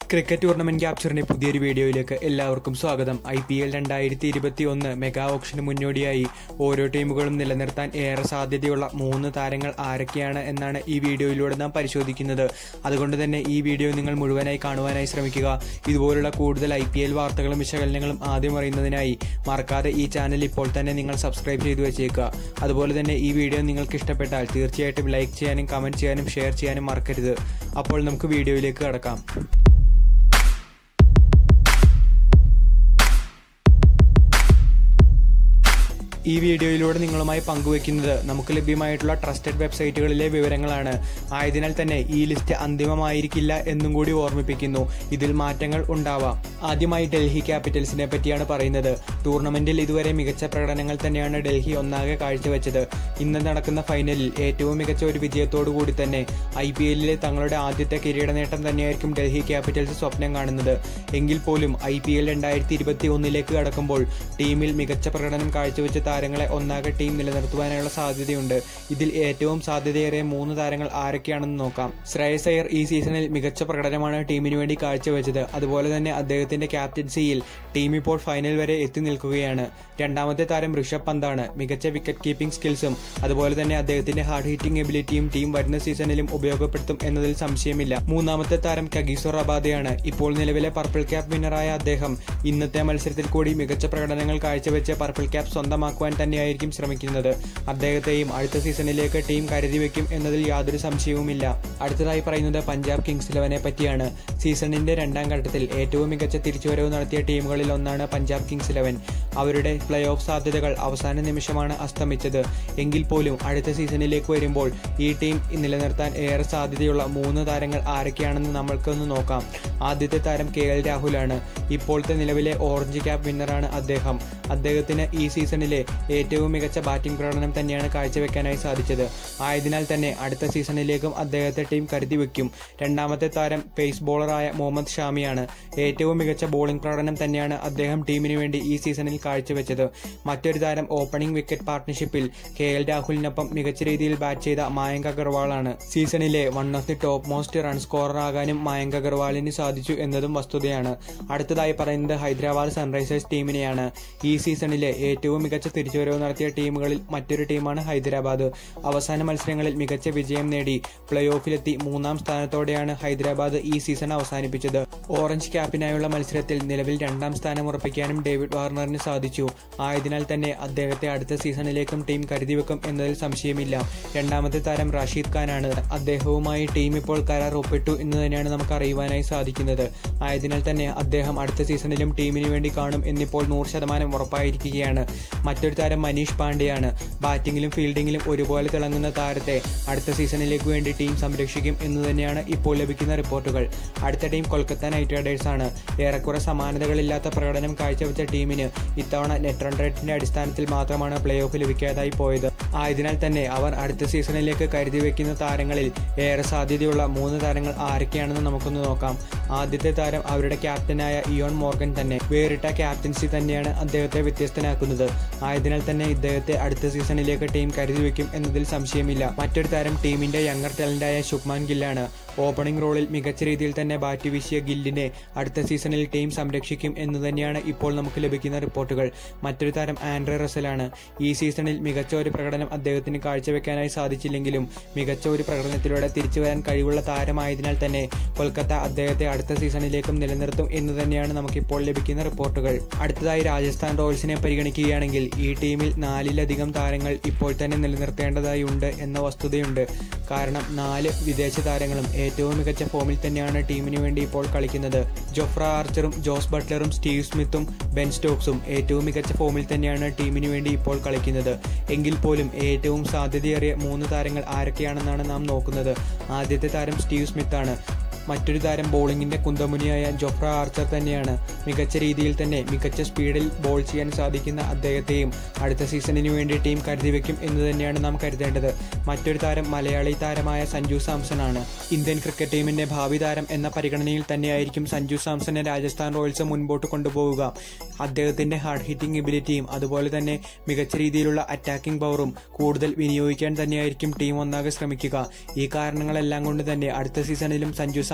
cricket tournament ക്യാപ്ചറിന്റെ പുതിയൊരു വീഡിയോയിലേക്ക് എല്ലാവർക്കും സ്വാഗതം ഐ പി എൽ രണ്ടായിരത്തി ഇരുപത്തി ഒന്ന് മെഗാ ഓപ്ഷന് മുന്നോടിയായി ഓരോ ടീമുകളും നിലനിർത്താൻ ഏറെ സാധ്യതയുള്ള മൂന്ന് താരങ്ങൾ ആരൊക്കെയാണ് എന്നാണ് ഈ വീഡിയോയിലൂടെ നാം പരിശോധിക്കുന്നത് അതുകൊണ്ട് തന്നെ ഈ വീഡിയോ നിങ്ങൾ മുഴുവനായി കാണുവാനായി ശ്രമിക്കുക ഇതുപോലുള്ള കൂടുതൽ ഐ പി എൽ വാർത്തകളും വിശകലനങ്ങളും ആദ്യം അറിയുന്നതിനായി മറക്കാതെ ഈ ചാനൽ ഇപ്പോൾ തന്നെ നിങ്ങൾ സബ്സ്ക്രൈബ് ചെയ്തു വെച്ചേക്കുക അതുപോലെ തന്നെ ഈ വീഡിയോ നിങ്ങൾക്ക് ഇഷ്ടപ്പെട്ടാൽ തീർച്ചയായിട്ടും ലൈക്ക് ചെയ്യാനും കമന്റ് ചെയ്യാനും ഷെയർ ചെയ്യാനും മറക്കരുത് അപ്പോൾ നമുക്ക് വീഡിയോയിലേക്ക് കടക്കാം ഈ വീഡിയോയിലൂടെ നിങ്ങളുമായി പങ്കുവെക്കുന്നത് നമുക്ക് ലഭ്യമായിട്ടുള്ള ട്രസ്റ്റഡ് വെബ്സൈറ്റുകളിലെ വിവരങ്ങളാണ് ആയതിനാൽ തന്നെ ഈ ലിസ്റ്റ് അന്തിമമായിരിക്കില്ല എന്നും കൂടി ഓർമ്മിപ്പിക്കുന്നു ഇതിൽ മാറ്റങ്ങൾ ഉണ്ടാവാം ആദ്യമായി ഡൽഹി ക്യാപിറ്റൽസിനെ പറ്റിയാണ് പറയുന്നത് ടൂർണമെന്റിൽ ഇതുവരെ മികച്ച പ്രകടനങ്ങൾ തന്നെയാണ് ഡൽഹി ഒന്നാകെ കാഴ്ചവെച്ചത് ഇന്ന് നടക്കുന്ന ഫൈനലിൽ ഏറ്റവും മികച്ച ഒരു വിജയത്തോടു കൂടി തന്നെ ഐ പി എല്ലിലെ തങ്ങളുടെ ആദ്യത്തെ കിരീട നേട്ടം തന്നെയായിരിക്കും ഡൽഹി ക്യാപിറ്റൽസ് സ്വപ്നം കാണുന്നത് എങ്കിൽ പോലും ഐ പി എൽ രണ്ടായിരത്തി ഇരുപത്തി ഒന്നിലേക്ക് കടക്കുമ്പോൾ ടീമിൽ മികച്ച പ്രകടനം കാഴ്ചവെച്ച താരങ്ങളെ ഒന്നാകെ ടീം നിലനിർത്തുവാനുള്ള സാധ്യതയുണ്ട് ഇതിൽ ഏറ്റവും സാധ്യതയേറിയ മൂന്ന് താരങ്ങൾ ആരൊക്കെയാണെന്ന് നോക്കാം ശ്രേയസ് അയ്യർ ഈ സീസണിൽ മികച്ച പ്രകടനമാണ് ടീമിന് വേണ്ടി കാഴ്ചവെച്ചത് അതുപോലെ തന്നെ അദ്ദേഹത്തിന്റെ ക്യാപ്റ്റൻസിയിൽ ടീം ഇപ്പോൾ ഫൈനൽ വരെ എത്തി നിൽക്കുകയാണ് രണ്ടാമത്തെ താരം ഋഷഭ് പന്താണ് മികച്ച വിക്കറ്റ് കീപ്പിംഗ് സ്കിൽസും അതുപോലെ തന്നെ അദ്ദേഹത്തിന്റെ ഹാർഡ് ഹിറ്റിംഗ് എബിലിറ്റിയും ടീം വരുന്ന സീസണിലും ഉപയോഗപ്പെടുത്തും എന്നതിൽ സംശയമില്ല മൂന്നാമത്തെ താരം കഗീസോ റബാദയാണ് ഇപ്പോൾ നിലവിലെ പർപ്പിൾ ക്യാപ്പ് വിന്നറായ അദ്ദേഹം ഇന്നത്തെ മത്സരത്തിൽ കൂടി മികച്ച പ്രകടനങ്ങൾ കാഴ്ചവെച്ച് പർപ്പിൾ ക്യാപ്പ് സ്വന്തമാക്കുവാൻ തന്നെയായിരിക്കും ശ്രമിക്കുന്നത് അദ്ദേഹത്തെയും അടുത്ത സീസണിലേക്ക് ടീം കരുതി വെക്കും എന്നതിൽ യാതൊരു സംശയവുമില്ല അടുത്തതായി പറയുന്നത് പഞ്ചാബ് കിങ്സ് ഇലവനെ പറ്റിയാണ് സീസണിന്റെ രണ്ടാം ഘട്ടത്തിൽ ഏറ്റവും മികച്ച തിരിച്ചുവരവ് നടത്തിയ ടീമുകളിൽ ഒന്നാണ് പഞ്ചാബ് കിങ്സ് ഇലവൻ അവരുടെ പ്ലേ ഓഫ് സാധ്യതകൾ അവസാന നിമിഷമാണ് അസ്തമിച്ചത് എങ്കിൽ പോലും അടുത്ത സീസണിലേക്ക് വരുമ്പോൾ ഈ ടീം നിലനിർത്താൻ ഏറെ സാധ്യതയുള്ള മൂന്ന് താരങ്ങൾ ആരൊക്കെയാണെന്ന് നമ്മൾക്കൊന്ന് നോക്കാം ആദ്യത്തെ താരം കെ എൽ രാഹുലാണ് ഇപ്പോഴത്തെ നിലവിലെ ഓറഞ്ച് ക്യാപ്പ് വിന്നറാണ് അദ്ദേഹം അദ്ദേഹത്തിന് ഈ സീസണിലെ ഏറ്റവും മികച്ച ബാറ്റിംഗ് പ്രകടനം തന്നെയാണ് കാഴ്ചവെക്കാനായി സാധിച്ചത് ആയതിനാൽ തന്നെ അടുത്ത സീസണിലേക്കും അദ്ദേഹത്തെ ടീം കരുതി വെക്കും രണ്ടാമത്തെ താരം പേസ് ബോളറായ മുഹമ്മദ് ഷാമിയാണ് ഏറ്റവും മികച്ച ബോളിംഗ് പ്രകടനം തന്നെയാണ് അദ്ദേഹം ടീമിന് വേണ്ടി ഈ സീസണിൽ കാഴ്ചവെച്ചത് മറ്റൊരു താരം ഓപ്പണിംഗ് വിക്കറ്റ് പാർട്ട്ണർഷിപ്പിൽ കെ എൽ രാഹുലിനൊപ്പം മികച്ച രീതിയിൽ ബാറ്റ് ചെയ്ത മായങ്ക് അഗർവാളാണ് സീസണിലെ one of the top most run scorer ആകാനും മായങ്ക് അഗർവാളിന് സാധിച്ചു എന്നതും വസ്തുതയാണ് അടുത്തതായി പറയുന്നത് ഹൈദരാബാദ് സൺറൈസേഴ്സ് ടീമിനെയാണ് ഈ സീസണിലെ ഏറ്റവും മികച്ച തിരിച്ചുവരവ് നടത്തിയ ടീമുകളിൽ മറ്റൊരു ടീമാണ് ഹൈദരാബാദ് അവസാന മത്സരങ്ങളിൽ മികച്ച വിജയം നേടി പ്ലേ ഓഫിലെത്തി മൂന്നാം സ്ഥാനത്തോടെയാണ് ഹൈദരാബാദ് ഈ സീസൺ അവസാനിപ്പിച്ചത് ഓറഞ്ച് ക്യാപ്പിനായുള്ള മത്സരത്തിൽ നിലവിൽ രണ്ടാം സ്ഥാനം ഉറപ്പിക്കാനും ഡേവിഡ് വാർണറിന് സാധിച്ചു ആയതിനാൽ തന്നെ അദ്ദേഹത്തെ അടുത്ത സീസണിലേക്കും ടീം കരുതിവെക്കും എന്നതിൽ സംശയമില്ല രണ്ടാമത്തെ താരം റാഷീദ് ഖാനാണ് അദ്ദേഹവുമായി ടീം ഇപ്പോൾ കരാർ ഒപ്പിട്ടു എന്ന് തന്നെയാണ് നമുക്ക് അറിയുവാനായി സാധിക്കുന്നത് ആയതിനാൽ തന്നെ അദ്ദേഹം അടുത്ത സീസണിലും ടീമിന് വേണ്ടി കാണും എന്നിപ്പോൾ നൂറ് ശതമാനം ഉറപ്പായിരിക്കുകയാണ് മറ്റൊരു താരം മനീഷ് പാണ്ഡെയാണ് ബാറ്റിംഗിലും ഫീൽഡിംഗിലും ഒരുപോലെ തിളങ്ങുന്ന താരത്തെ അടുത്ത സീസണിലേക്ക് വേണ്ടി ടീം സംരക്ഷിക്കും എന്ന് തന്നെയാണ് ഇപ്പോൾ ലഭിക്കുന്ന റിപ്പോർട്ടുകൾ അടുത്ത ടീം കൊൽക്കത്ത നൈറ്റ് റൈഡേഴ്സ് ആണ് ഏറെക്കുറെ സമാനതകളില്ലാത്ത പ്രകടനം കാഴ്ചവെച്ച ടീമിന് ഇത്തവണ നെറ്റ് റൺ റേറ്റിന്റെ അടിസ്ഥാനത്തിൽ മാത്രമാണ് പ്ലേ ഓഫ് ലഭിക്കാതായി പോയത് ആയതിനാൽ തന്നെ അവർ അടുത്ത സീസണിലേക്ക് കരുതി വെക്കുന്ന താരങ്ങളിൽ ഏറെ സാധ്യതയുള്ള മൂന്ന് താരങ്ങൾ ആരൊക്കെയാണെന്ന് നമുക്കൊന്ന് നോക്കാം ആദ്യത്തെ താരം അവരുടെ ക്യാപ്റ്റനായ ഇയോൺ മോർഗൻ തന്നെ വേറിട്ട ക്യാപ്റ്റൻസി തന്നെയാണ് അദ്ദേഹത്തെ വ്യത്യസ്തനാക്കുന്നത് ആയതിനാൽ തന്നെ ഇദ്ദേഹത്തെ അടുത്ത സീസണിലേക്ക് ടീം കരുതി വെക്കും എന്നതിൽ സംശയമില്ല മറ്റൊരു താരം ടീമിന്റെ യങ്ങർ ടാലന്റായ ശുഭ്മാൻ ഗില്ലാണ് ഓപ്പണിംഗ് റോളിൽ മികച്ച രീതിയിൽ തന്നെ ബാറ്റ് വീശിയ ഗില്ലിനെ അടുത്ത സീസണിൽ ടീം സംരക്ഷിക്കും എന്ന് തന്നെയാണ് ഇപ്പോൾ നമുക്ക് ലഭിക്കുന്ന റിപ്പോർട്ടുകൾ മറ്റൊരു താരം ആൻഡ്രെ റസലാണ് ഈ സീസണിൽ മികച്ച ഒരു പ്രകടനം അദ്ദേഹത്തിന് കാഴ്ചവെക്കാനായി സാധിച്ചില്ലെങ്കിലും മികച്ച ഒരു പ്രകടനത്തിലൂടെ തിരിച്ചു വരാൻ കഴിവുള്ള താരമായതിനാൽ തന്നെ കൊൽക്കത്ത അദ്ദേഹത്തെ അടുത്ത സീസണിലേക്കും നിലനിർത്തും എന്ന് തന്നെയാണ് നമുക്കിപ്പോൾ ലഭിക്കുന്ന റിപ്പോർട്ടുകൾ അടുത്തതായി രാജസ്ഥാൻ റോയൽസിനെ പരിഗണിക്കുകയാണെങ്കിൽ ഈ ടീമിൽ നാലിലധികം താരങ്ങൾ ഇപ്പോൾ തന്നെ നിലനിർത്തേണ്ടതായി ഉണ്ട് എന്ന വസ്തുതയുണ്ട് കാരണം നാല് വിദേശ താരങ്ങളും ഏറ്റവും മികച്ച ഫോമിൽ തന്നെയാണ് ടീമിന് വേണ്ടി ഇപ്പോൾ കളിക്കുന്നത് ജോഫ്ര ആർച്ചറും ജോസ് ബട്ട്ലറും സ്റ്റീവ് സ്മിത്തും ബെൻ സ്റ്റോക്സും ഏറ്റവും മികച്ച ഫോമിൽ തന്നെയാണ് ടീമിന് വേണ്ടി ഇപ്പോൾ കളിക്കുന്നത് എങ്കിൽ പോലും ഏറ്റവും സാധ്യതയേറിയ മൂന്ന് താരങ്ങൾ ആരൊക്കെയാണെന്നാണ് നാം നോക്കുന്നത് ആദ്യത്തെ താരം സ്റ്റീവ് സ്മിത്താണ് മറ്റൊരു താരം ബോളിംഗിന്റെ കുന്തമുനിയായ ജോഫ്ര ആർച്ചർ തന്നെയാണ് മികച്ച രീതിയിൽ തന്നെ മികച്ച സ്പീഡിൽ ബോൾ ചെയ്യാൻ സാധിക്കുന്ന അദ്ദേഹത്തെയും അടുത്ത സീസണിന് വേണ്ടി ടീം കരുതി വെക്കും എന്ന് തന്നെയാണ് നാം കരുതേണ്ടത് മറ്റൊരു താരം മലയാളി താരമായ സഞ്ജു സാംസൺ ആണ് ഇന്ത്യൻ ക്രിക്കറ്റ് ടീമിന്റെ ഭാവി താരം എന്ന പരിഗണനയിൽ തന്നെയായിരിക്കും സഞ്ജു സാംസനെ രാജസ്ഥാൻ റോയൽസ് മുൻപോട്ട് കൊണ്ടുപോവുക അദ്ദേഹത്തിന്റെ ഹാർഡ് ഹിറ്റിംഗ് എബിലിറ്റിയും അതുപോലെ തന്നെ മികച്ച രീതിയിലുള്ള അറ്റാക്കിംഗ് പവറും കൂടുതൽ വിനിയോഗിക്കാൻ തന്നെയായിരിക്കും ടീം ഒന്നാകെ ശ്രമിക്കുക ഈ കാരണങ്ങളെല്ലാം കൊണ്ട് തന്നെ അടുത്ത സീസണിലും സഞ്ജു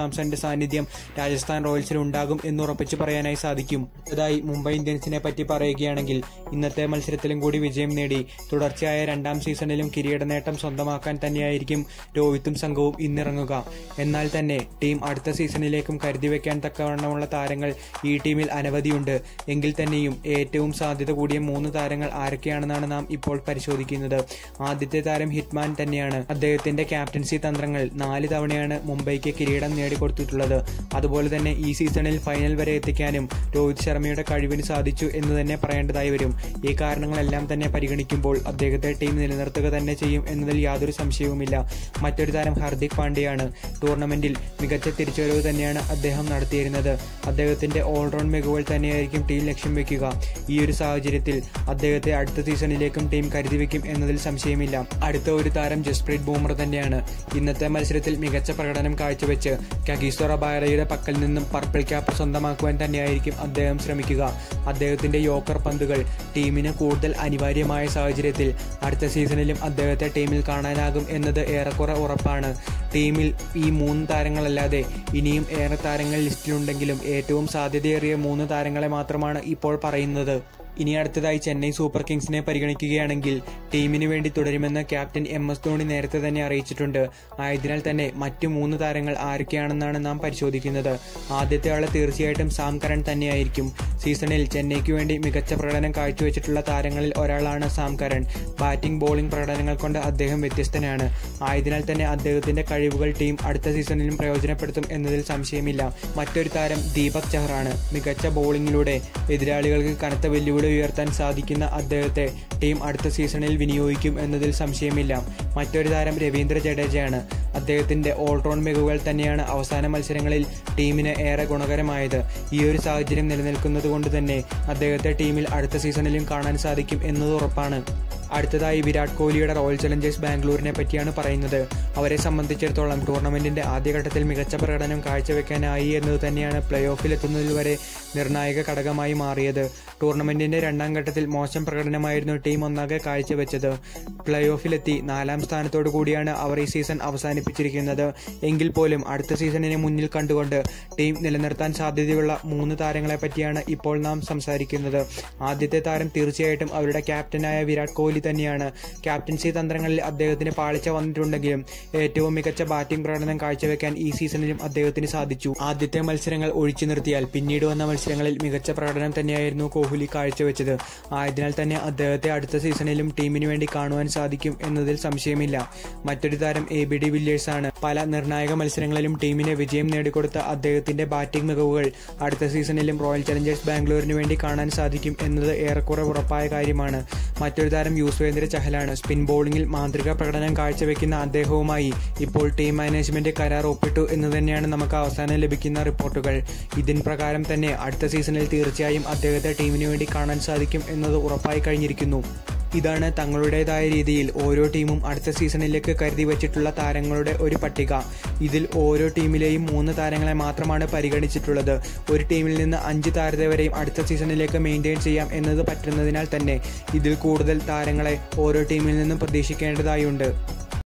സാംസന്റെ സാന്നിധ്യം രാജസ്ഥാൻ റോയൽസിൽ ഉണ്ടാകും എന്നുറപ്പിച്ച് പറയാനായി സാധിക്കും അടുത്തതായി മുംബൈ ഇന്ത്യൻസിനെ പറ്റി പറയുകയാണെങ്കിൽ ഇന്നത്തെ മത്സരത്തിലും കൂടി വിജയം നേടി തുടർച്ചയായ രണ്ടാം സീസണിലും കിരീട നേട്ടം സ്വന്തമാക്കാൻ തന്നെയായിരിക്കും രോഹിത്തും സംഘവും ഇന്നിറങ്ങുക എന്നാൽ തന്നെ ടീം അടുത്ത സീസണിലേക്കും കരുതി വെക്കാൻ തക്കവണ്ണമുള്ള താരങ്ങൾ ഈ ടീമിൽ അനവധിയുണ്ട് എങ്കിൽ തന്നെയും ഏറ്റവും സാധ്യത കൂടിയ മൂന്ന് താരങ്ങൾ ആരൊക്കെയാണെന്നാണ് നാം ഇപ്പോൾ പരിശോധിക്കുന്നത് ആദ്യത്തെ താരം ഹിറ്റ്മാൻ തന്നെയാണ് അദ്ദേഹത്തിന്റെ ക്യാപ്റ്റൻസി തന്ത്രങ്ങൾ നാല് തവണയാണ് മുംബൈക്ക് കിരീടം നേടിക്കൊടുത്തിട്ടുള്ളത് അതുപോലെ തന്നെ ഈ സീസണിൽ ഫൈനൽ വരെ എത്തിക്കാനും രോഹിത് ശർമ്മയുടെ കഴിവിന് സാധിച്ചു എന്ന് തന്നെ പറയേണ്ടതായി വരും ഈ കാരണങ്ങളെല്ലാം തന്നെ പരിഗണിക്കുമ്പോൾ അദ്ദേഹത്തെ ടീം നിലനിർത്തുക തന്നെ ചെയ്യും എന്നതിൽ യാതൊരു സംശയവുമില്ല മറ്റൊരു താരം ഹാർദിക് പാണ്ഡ്യയാണ് ടൂർണമെന്റിൽ മികച്ച തിരിച്ചുവരവ് തന്നെയാണ് അദ്ദേഹം നടത്തിയിരുന്നത് അദ്ദേഹത്തിന്റെ ഓൾറൗണ്ട് മികവുകൾ തന്നെയായിരിക്കും ടീം ലക്ഷ്യം വെക്കുക ഈ ഒരു സാഹചര്യത്തിൽ അദ്ദേഹത്തെ അടുത്ത സീസണിലേക്കും ടീം കരുതി വെക്കും എന്നതിൽ സംശയമില്ല അടുത്ത ഒരു താരം ജസ്പ്രീത് ബൂമർ തന്നെയാണ് ഇന്നത്തെ മത്സരത്തിൽ മികച്ച പ്രകടനം കാഴ്ചവെച്ച് കഗീസോറ ബാരയുടെ പക്കൽ നിന്നും പർപ്പിൾ ക്യാപ്പ് സ്വന്തമാക്കുവാൻ തന്നെയായിരിക്കും അദ്ദേഹം ശ്രമിക്കുക അദ്ദേഹത്തിന്റെ യോക്കർ പന്തുകൾ ടീമിന് കൂടുതൽ അനിവാര്യമായ സാഹചര്യത്തിൽ അടുത്ത സീസണിലും അദ്ദേഹത്തെ ടീമിൽ കാണാനാകും എന്നത് ഏറെക്കുറെ ഉറപ്പാണ് ടീമിൽ ഈ മൂന്ന് താരങ്ങളല്ലാതെ ഇനിയും ഏറെ താരങ്ങൾ ലിസ്റ്റിലുണ്ടെങ്കിലും ഏറ്റവും സാധ്യതയേറിയ മൂന്ന് താരങ്ങളെ മാത്രമാണ് ഇപ്പോൾ പറയുന്നത് ഇനി അടുത്തതായി ചെന്നൈ സൂപ്പർ കിങ്സിനെ പരിഗണിക്കുകയാണെങ്കിൽ ടീമിന് വേണ്ടി തുടരുമെന്ന് ക്യാപ്റ്റൻ എം എസ് ധോണി നേരത്തെ തന്നെ അറിയിച്ചിട്ടുണ്ട് ആയതിനാൽ തന്നെ മറ്റു മൂന്ന് താരങ്ങൾ ആരൊക്കെയാണെന്നാണ് നാം പരിശോധിക്കുന്നത് ആദ്യത്തെ ആള് തീർച്ചയായിട്ടും സാം കരൺ തന്നെയായിരിക്കും സീസണിൽ ചെന്നൈക്ക് വേണ്ടി മികച്ച പ്രകടനം കാഴ്ചവെച്ചിട്ടുള്ള താരങ്ങളിൽ ഒരാളാണ് സാം കരൺ ബാറ്റിംഗ് ബോളിംഗ് പ്രകടനങ്ങൾ കൊണ്ട് അദ്ദേഹം വ്യത്യസ്തനാണ് ആയതിനാൽ തന്നെ അദ്ദേഹത്തിന്റെ കഴിവുകൾ ടീം അടുത്ത സീസണിലും പ്രയോജനപ്പെടുത്തും എന്നതിൽ സംശയമില്ല മറ്റൊരു താരം ദീപക് ചഹറാണ് മികച്ച ബോളിംഗിലൂടെ എതിരാളികൾക്ക് കനത്ത വെല്ലുവിളി ഉയർത്താൻ സാധിക്കുന്ന അദ്ദേഹത്തെ ടീം അടുത്ത സീസണിൽ വിനിയോഗിക്കും എന്നതിൽ സംശയമില്ല മറ്റൊരു താരം രവീന്ദ്ര ജഡേജയാണ് അദ്ദേഹത്തിന്റെ ഓൾറൗണ്ട് മികവുകൾ തന്നെയാണ് അവസാന മത്സരങ്ങളിൽ ടീമിന് ഏറെ ഗുണകരമായത് ഈ ഒരു സാഹചര്യം നിലനിൽക്കുന്നത് കൊണ്ട് തന്നെ അദ്ദേഹത്തെ ടീമിൽ അടുത്ത സീസണിലും കാണാൻ സാധിക്കും എന്നത് ഉറപ്പാണ് അടുത്തതായി വിരാട് കോഹ്ലിയുടെ റോയൽ ചലഞ്ചേഴ്സ് ബാംഗ്ലൂരിനെ പറ്റിയാണ് പറയുന്നത് അവരെ സംബന്ധിച്ചിടത്തോളം ടൂർണമെന്റിന്റെ ആദ്യഘട്ടത്തിൽ മികച്ച പ്രകടനം കാഴ്ചവെക്കാനായി എന്നത് തന്നെയാണ് പ്ലേ ഓഫിൽ എത്തുന്നതിൽ വരെ നിർണായക ഘടകമായി മാറിയത് ടൂർണമെന്റിന്റെ രണ്ടാം ഘട്ടത്തിൽ മോശം പ്രകടനമായിരുന്നു ടീം ഒന്നാകെ കാഴ്ചവെച്ചത് പ്ലേ ഓഫിലെത്തി നാലാം സ്ഥാനത്തോടു കൂടിയാണ് അവർ ഈ സീസൺ അവസാനിപ്പിച്ചിരിക്കുന്നത് എങ്കിൽ പോലും അടുത്ത സീസണിനെ മുന്നിൽ കണ്ടുകൊണ്ട് ടീം നിലനിർത്താൻ സാധ്യതയുള്ള മൂന്ന് താരങ്ങളെ പറ്റിയാണ് ഇപ്പോൾ നാം സംസാരിക്കുന്നത് ആദ്യത്തെ താരം തീർച്ചയായിട്ടും അവരുടെ ക്യാപ്റ്റനായ വിരാട് കോഹ്ലി തന്നെയാണ് ക്യാപ്റ്റൻസി തന്ത്രങ്ങളിൽ അദ്ദേഹത്തിന് പാളിച്ച വന്നിട്ടുണ്ടെങ്കിലും ഏറ്റവും മികച്ച ബാറ്റിംഗ് പ്രകടനം കാഴ്ചവെക്കാൻ ഈ സീസണിലും അദ്ദേഹത്തിന് സാധിച്ചു ആദ്യത്തെ മത്സരങ്ങൾ ഒഴിച്ചു നിർത്തിയാൽ പിന്നീട് വന്ന മത്സരങ്ങളിൽ മികച്ച പ്രകടനം തന്നെയായിരുന്നു കോഹ്ലി കാഴ്ചവെച്ചത് ആയതിനാൽ തന്നെ അദ്ദേഹത്തെ അടുത്ത സീസണിലും ടീമിന് വേണ്ടി കാണുവാൻ സാധിക്കും എന്നതിൽ സംശയമില്ല മറ്റൊരു താരം എ ബി ഡി വില്ലേഴ്സ് ആണ് പല നിർണായക മത്സരങ്ങളിലും ടീമിന് വിജയം നേടിക്കൊടുത്ത അദ്ദേഹത്തിന്റെ ബാറ്റിംഗ് മികവുകൾ അടുത്ത സീസണിലും റോയൽ ചലഞ്ചേഴ്സ് ബാംഗ്ലൂരിന് വേണ്ടി കാണാൻ സാധിക്കും എന്നത് ഏറെക്കുറെ ഉറപ്പായ കാര്യമാണ് മറ്റൊരു താരം യൂസ്വേന്ദ്ര ചഹലാണ് സ്പിൻ ബോളിംഗിൽ മാന്ത്രിക പ്രകടനം കാഴ്ചവെക്കുന്ന അദ്ദേഹവുമായി ഇപ്പോൾ ടീം മാനേജ്മെന്റ് കരാർ ഒപ്പിട്ടു എന്ന് തന്നെയാണ് നമുക്ക് അവസാനം ലഭിക്കുന്ന റിപ്പോർട്ടുകൾ ഇതിന് പ്രകാരം തന്നെ അടുത്ത സീസണിൽ തീർച്ചയായും അദ്ദേഹത്തെ ടീമിന് വേണ്ടി കാണാൻ സാധിക്കും എന്നത് ഉറപ്പായി കഴിഞ്ഞിരിക്കുന്നു ഇതാണ് തങ്ങളുടേതായ രീതിയിൽ ഓരോ ടീമും അടുത്ത സീസണിലേക്ക് കരുതി വച്ചിട്ടുള്ള താരങ്ങളുടെ ഒരു പട്ടിക ഇതിൽ ഓരോ ടീമിലെയും മൂന്ന് താരങ്ങളെ മാത്രമാണ് പരിഗണിച്ചിട്ടുള്ളത് ഒരു ടീമിൽ നിന്ന് അഞ്ച് താരത്തെ വരെയും അടുത്ത സീസണിലേക്ക് മെയിൻറ്റെയിൻ ചെയ്യാം എന്നത് പറ്റുന്നതിനാൽ തന്നെ ഇതിൽ കൂടുതൽ താരങ്ങളെ ഓരോ ടീമിൽ നിന്നും പ്രതീക്ഷിക്കേണ്ടതായുണ്ട്